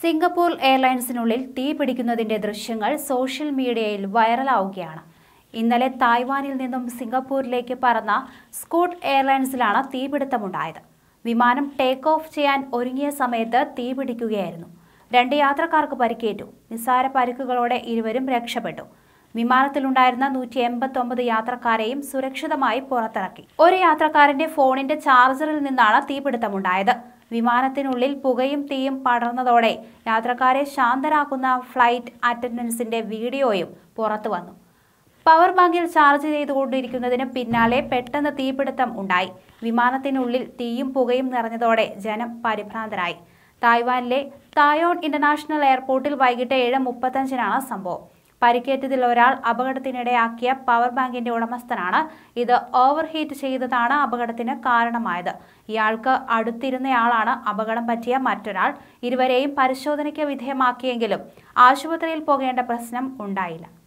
Singapore എയർലൈൻസിനുള്ളിൽ തീ പിടിക്കുന്നതിന്റെ ദൃശ്യങ്ങൾ social മീഡിയയിൽ വൈറലാവുകയാണ് ഇന്നലെ തായ്വാനിൽ നിന്നും സിംഗപ്പൂരിലേക്ക് പറന്ന സ്കൂട്ട് എയർലൈൻസിലാണ് തീപിടുത്തമുണ്ടായത് വിമാനം ടേക്ക് ഓഫ് ചെയ്യാൻ ഒരുങ്ങിയ സമയത്ത് തീ പിടിക്കുകയായിരുന്നു രണ്ട് യാത്രക്കാർക്ക് പരിക്കേറ്റു നിസ്സാര പരിക്കുകളോടെ ഇരുവരും രക്ഷപ്പെട്ടു വിമാനത്തിലുണ്ടായിരുന്ന നൂറ്റി എൺപത്തൊമ്പത് യാത്രക്കാരെയും സുരക്ഷിതമായി പുറത്തിറക്കി ഒരു യാത്രക്കാരന്റെ ഫോണിന്റെ ചാർജറിൽ നിന്നാണ് തീപിടുത്തമുണ്ടായത് വിമാനത്തിനുള്ളിൽ പുകയും തീയും പടർന്നതോടെ യാത്രക്കാരെ ശാന്തരാക്കുന്ന ഫ്ലൈറ്റ് അറ്റൻഡൻസിന്റെ വീഡിയോയും പുറത്തു വന്നു പവർ ബാങ്കിൽ ചാർജ് ചെയ്തുകൊണ്ടിരിക്കുന്നതിന് പിന്നാലെ പെട്ടെന്ന് തീപിടുത്തം ഉണ്ടായി വിമാനത്തിനുള്ളിൽ തീയും പുകയും നിറഞ്ഞതോടെ ജനം പരിഭ്രാന്തരായി തായ്വാനിലെ തായോൺ ഇന്റർനാഷണൽ എയർപോർട്ടിൽ വൈകിട്ട് ഏഴ് മുപ്പത്തഞ്ചിനാണ് സംഭവം പരിക്കേറ്റതിൽ ഒരാൾ അപകടത്തിനിടയാക്കിയ പവർ ബാങ്കിന്റെ ഉടമസ്ഥനാണ് ഇത് ഓവർ ഹീറ്റ് ചെയ്തതാണ് അപകടത്തിന് കാരണമായത് ഇയാൾക്ക് അടുത്തിരുന്നയാളാണ് അപകടം പറ്റിയ മറ്റൊരാൾ ഇരുവരെയും പരിശോധനയ്ക്ക് വിധേയമാക്കിയെങ്കിലും ആശുപത്രിയിൽ പോകേണ്ട പ്രശ്നം ഉണ്ടായില്ല